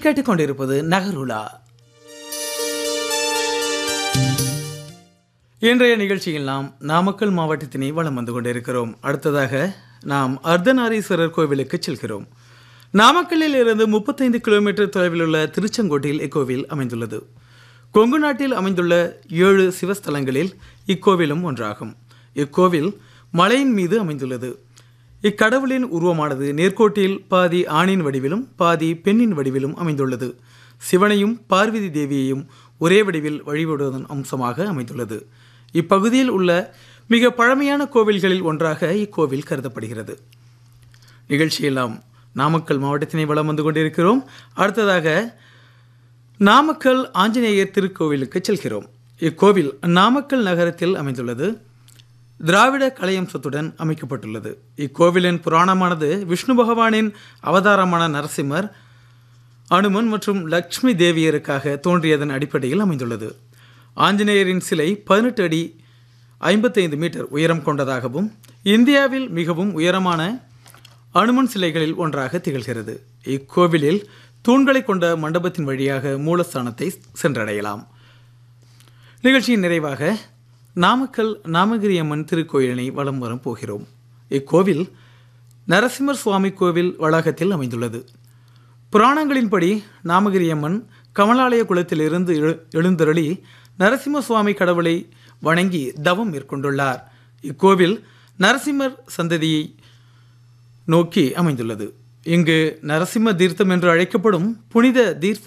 கேட்டுக்கொண்டிருப்பது நகருலா இன்றைய நிகழ்ச்சியில் நாம் நாமக்கல் மாவட்டத்தினை வலம் வந்து கொண்டிருக்கிறோம் அடுத்ததாக நாம் அர்த்தநாரீஸ்வரர் கோவிலுக்கு செல்கிறோம் நாமக்கல்லில் இருந்து முப்பத்தைந்து கிலோமீட்டர் தொலைவில் உள்ள திருச்செங்கோட்டில் இக்கோவில் அமைந்துள்ளது கொங்கு நாட்டில் அமைந்துள்ள ஏழு சிவஸ்தலங்களில் இக்கோவிலும் ஒன்றாகும் இக்கோவில் மலையின் மீது அமைந்துள்ளது இக்கடவுளின் உருவமானது நேர்கோட்டில் பாதி ஆணின் வடிவிலும் பாதி பெண்ணின் வடிவிலும் அமைந்துள்ளது சிவனையும் பார்வதி தேவியையும் ஒரே வடிவில் வழிபடுவதன் அம்சமாக அமைந்துள்ளது இப்பகுதியில் உள்ள மிக பழமையான கோவில்களில் ஒன்றாக இக்கோவில் கருதப்படுகிறது நிகழ்ச்சியில் நாம் நாமக்கல் மாவட்டத்தினை வலம் வந்து கொண்டிருக்கிறோம் அடுத்ததாக நாமக்கல் ஆஞ்சநேயர் திருக்கோவிலுக்கு செல்கிறோம் இக்கோவில் நாமக்கல் நகரத்தில் அமைந்துள்ளது திராவிட கலையம்சத்துடன் அமைக்கப்பட்டுள்ளது இக்கோவிலின் புராணமானது விஷ்ணு பகவானின் அவதாரமான நரசிம்மர் அனுமன் மற்றும் லக்ஷ்மி தேவியருக்காக தோன்றியதன் அடிப்படையில் அமைந்துள்ளது ஆஞ்சநேயரின் சிலை பதினெட்டு அடி ஐம்பத்தைந்து மீட்டர் உயரம் கொண்டதாகவும் இந்தியாவில் மிகவும் உயரமான அனுமன் சிலைகளில் ஒன்றாக திகழ்கிறது இக்கோவிலில் தூண்களை கொண்ட மண்டபத்தின் வழியாக மூலஸ்தானத்தை சென்றடையலாம் நிகழ்ச்சியின் நிறைவாக நாமக்கல் நாமகிரி அம்மன் திருக்கோயிலினை வலம் வரம் போகிறோம் இக்கோவில் நரசிம்மர் சுவாமி கோவில் வளாகத்தில் அமைந்துள்ளது புராணங்களின்படி நாமகிரி அம்மன் கமலாலய குளத்திலிருந்து எழு எழுந்தருளி நரசிம்ம சுவாமி கடவுளை வணங்கி தவம் மேற்கொண்டுள்ளார் இக்கோவில் நரசிம்மர் சந்ததியை நோக்கி அமைந்துள்ளது இங்கு நரசிம்ம தீர்த்தம் என்று அழைக்கப்படும் புனித தீர்த்த